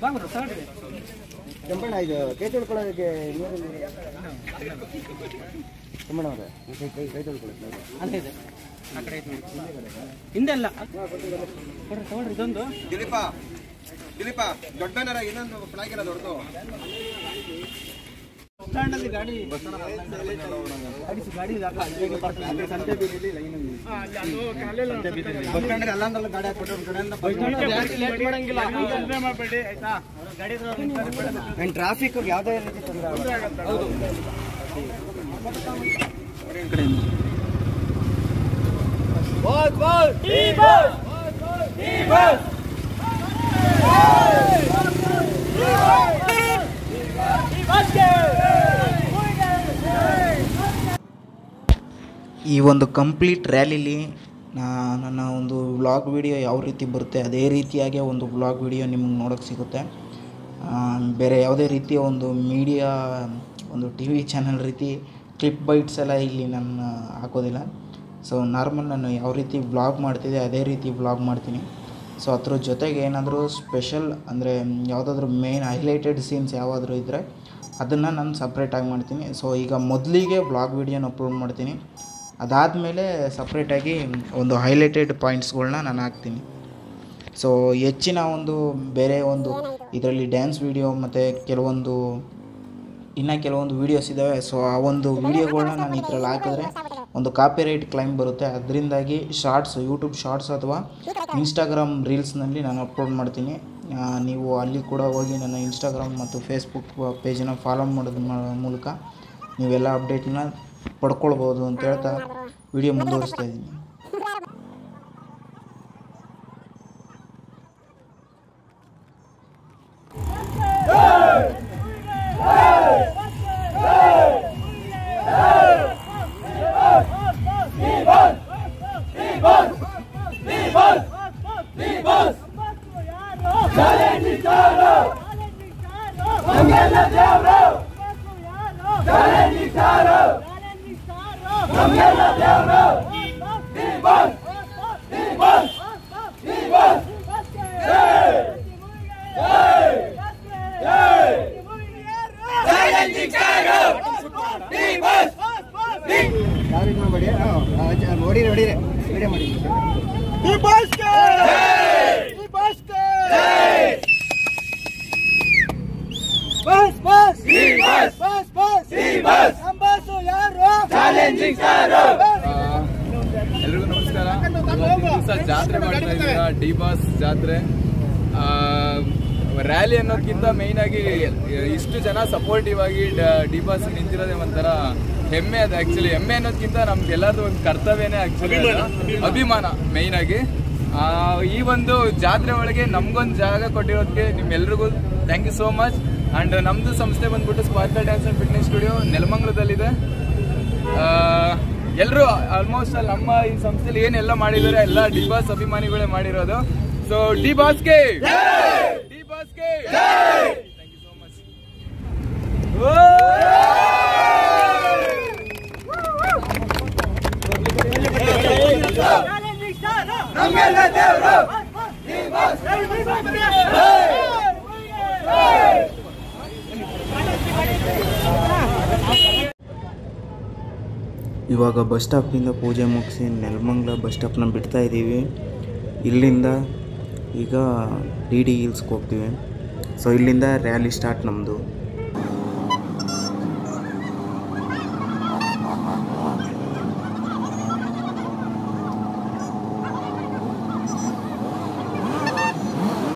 ಬಾಗ್ರು ತಗೊಳ್ರಿ ಕೆಂಪಣ್ಣ ಇದು ಕೈ ತೊಳ್ಕೊಳ್ಳೋದಕ್ಕೆ ಕೆಂಪಣ್ಣ ಅವರೇ ಕೈ ಕೈ ಕೈ ತೊಳ್ಕೊಳ್ಳೋಕೆ ಅಲ್ಲೇ ಇದೆ ಆ ಕಡೆ ಐತೆ ನೋಡಿ ಹಿಂದೆ ಅಲ್ಲ ಕೊಡ್ರಿ ತಗೊಳ್ರಿ ಇದೊಂದು ದಿಲೀಪ ದಿಲೀಪ ದೊಡ್ಡನರ ಇನ್ನೊಂದು ಫ್ಲಾಗ್ ಇಲ್ಲ ದೊಡ್ಡದು ಸ್ಟ್ಯಾಂಡಲ್ಲಿ ಗಾಡಿ ಗಾಡಿ ಗಾಡಿ ಇದೆ, ಅಕ್ಕ, ಇಲ್ಲಿಗೆ ಬರ್ತದೆ. ಅಲ್ಲಿ ಸಂತೆ ಬೀದಿಲಿ line ಅಲ್ಲಿ. ಬಸ್ ಸ್ಟ್ಯಾಂಡ್ಗೆ ಅಲ್ಲಂದ್ರಲ್ಲ ಗಾಡಿ ಹಾಕ್ಬಿಟ್ಟು ಒಂದು ಕಡೆಯಿಂದ ಜಾಸ್ತಿ late ಮಾಡಂಗಿಲ್ಲ. ಗಾಡಿ ಹತ್ರ ನಿಂತ್ಕೊಂಡು ಬಿಡೋದು. ಏನು ಟ್ರಾಫಿಕ್ ಯಾವುದೇ ರೀತಿ ತೊಂದರೆ ಆಗಲ್ಲ ಹೌದು ಈ ಒಂದು ಕಂಪ್ಲೀಟ್ ರ್ಯಾಲಿಲಿ ನಾ ನನ್ನ ಒಂದು ವ್ಲಾಗ್ ವಿಡಿಯೋ ಯಾವ ರೀತಿ ಬರುತ್ತೆ ಅದೇ ರೀತಿಯಾಗಿ ಒಂದು ವ್ಲಾಗ್ ವಿಡಿಯೋ ನಿಮ್ಗೆ ನೋಡೋಕ್ಕೆ ಸಿಗುತ್ತೆ ಆ, ಬೇರೆ ಯಾವುದೇ ರೀತಿಯ ಒಂದು ಮೀಡಿಯಾ ಒಂದು ಟಿ ವಿ ಚಾನಲ್ ರೀತಿ ಕ್ಲಿಪ್ ಬೈಟ್ಸ್ ಎಲ್ಲ ಇಲ್ಲಿ ನಾನು ಹಾಕೋದಿಲ್ಲ ಸೊ ನಾರ್ಮಲ್ ನಾನು ಯಾವ ರೀತಿ ವ್ಲಾಗ್ ಮಾಡ್ತಿದ್ದೆ ಅದೇ ರೀತಿ ವ್ಲಾಗ್ ಮಾಡ್ತೀನಿ ಸೊ ಅದ್ರ ಜೊತೆಗೆ ಏನಾದರೂ ಸ್ಪೆಷಲ್ ಅಂದರೆ ಯಾವುದಾದ್ರೂ ಮೇನ್ ಹೈಲೈಟೆಡ್ ಸೀನ್ಸ್ ಯಾವಾದರೂ ಇದ್ದರೆ ಅದನ್ನು ನಾನು ಸಪ್ರೇಟಾಗಿ ಮಾಡ್ತೀನಿ ಸೊ ಈಗ ಮೊದಲಿಗೆ ವ್ಲಾಗ್ ವಿಡಿಯೋನ ಅಪ್ಲೋಡ್ ಮಾಡ್ತೀನಿ ಅದಾದಮೇಲೆ ಸಪ್ರೇಟಾಗಿ ಒಂದು ಹೈಲೈಟೆಡ್ ಪಾಯಿಂಟ್ಸ್ಗಳ್ನ ನಾನು ಹಾಕ್ತೀನಿ ಸೊ ಹೆಚ್ಚಿನ ಒಂದು ಬೇರೆ ಒಂದು ಇದರಲ್ಲಿ ಡ್ಯಾನ್ಸ್ ವೀಡಿಯೋ ಮತ್ತು ಕೆಲವೊಂದು ಇನ್ನು ಕೆಲವೊಂದು ವೀಡಿಯೋಸ್ ಇದ್ದಾವೆ ಸೊ ಆ ಒಂದು ವೀಡಿಯೋಗಳ್ನ ನಾನು ಇದ್ರಲ್ಲಿ ಹಾಕಿದ್ರೆ ಒಂದು ಕಾಪಿರೈಟ್ ಕ್ಲೈಮ್ ಬರುತ್ತೆ ಅದರಿಂದಾಗಿ ಶಾರ್ಟ್ಸ್ ಯೂಟ್ಯೂಬ್ ಶಾರ್ಟ್ಸ್ ಅಥವಾ ಇನ್ಸ್ಟಾಗ್ರಾಮ್ ರೀಲ್ಸ್ನಲ್ಲಿ ನಾನು ಅಪ್ಲೋಡ್ ಮಾಡ್ತೀನಿ ಆ, ನೀವು ಅಲ್ಲಿ ಕೂಡ ಹೋಗಿ ನನ್ನ ಇನ್ಸ್ಟಾಗ್ರಾಮ್ ಮತ್ತು ಫೇಸ್ಬುಕ್ ಪೇಜನ್ನ ಫಾಲೋ ಮಾಡೋದ್ರ ಮ- ಮೂಲಕ ನೀವೆಲ್ಲ ಅಪ್ಡೇಟ್ನ ಪಡ್ಕೊಳ್ಬೋದು ಅಂತ ಹೇಳ್ತಾ ವಿಡಿಯೋ ಮುಂದುವರಿಸ್ತಾ ಇದ್ದೀನಿ ಯಾವ ರೀತಿ ಮಾಡಬೇಡಿ ನೋಡಿ ನೋಡಿ ವಿಡಿಯೋ ಮಾಡಿ ಎಲ್ರಿಗೂ ನಮಸ್ಕಾರ ಇವತ್ತಿನ ದಿವಸ ಜಾತ್ರೆ ಮಾಡ್ತಾ ಇದ್ದೀರಾ ಡಿ ಬಾಸ್ ಜಾತ್ರೆ ರ್ಯಾಲಿ ಅನ್ನೋದಕ್ಕಿಂತ ಮೇಯ್ನ್ ಆಗಿ ಇಷ್ಟು ಜನ ಸಪೋರ್ಟಿವ್ ಆಗಿ ಡಿ ಬಾಸ್ ನಿಂತಿರೋದೇ ಒಂಥರ ಹೆಮ್ಮೆ ಅದು ಆಕ್ಚುಲಿ ಹೆಮ್ಮೆ ಅನ್ನೋದಕ್ಕಿಂತ ನಮ್ಗೆ ಎಲ್ಲರದು ಒಂದು ಕರ್ತವ್ಯನೇ ಆಕ್ಚುಲಿ ಅಭಿಮಾನ ಮೇಯ್ನ್ ಆಗಿ ಆ, ಈ ಒಂದು ಜಾತ್ರೆ ಒಳಗೆ ನಮ್ಗೊಂದು ಜಾಗ ಕೊಟ್ಟಿರೋದಕ್ಕೆ ನಿಮ್ಮೆಲ್ರಿಗೂ thank you so much and ನಮ್ದು ಸಂಸ್ಥೆ ಬಂದ್ಬಿಟ್ಟು Sparkle Dance and Fitness Studio ನೆಲಮಂಗಲದಲ್ಲಿದೆ ಎಲ್ಲರೂ ಆಲ್ಮೋಸ್ಟ್ ಅಲ್ಲಿ ನಮ್ಮ ಈ ಸಂಸ್ಥೆಲಿ ಏನೆಲ್ಲ ಮಾಡಿದ್ದಾರೆ ಎಲ್ಲ ಡಿ ಬಾಸ್ ಅಭಿಮಾನಿಗಳೇ ಮಾಡಿರೋದು ಸೊ ಡಿ ಬಾಸ್ಗೆ ಡಿ ಬಾಸ್ಗೆ ಥ್ಯಾಂಕ್ ಯು ಸೋ ಮಚ್ ಇವಾಗ ಬಸ್ ಸ್ಟಾಪಿಂದ ಪೂಜೆ ಮುಗಿಸಿ ನೆಲಮಂಗ್ಲ ಬಸ್ ಸ್ಟಾಪ್ನ ಬಿಡ್ತಾ ಇದ್ದೀವಿ ಇಲ್ಲಿಂದ ಈಗ ಡಿ ಡಿ ಹಿಲ್ಸ್ಗೆ ಹೋಗ್ತೀವಿ ಸೊ ಇಲ್ಲಿಂದ ರ್ಯಾಲಿ ಸ್ಟಾರ್ಟ್ ನಮ್ಮದು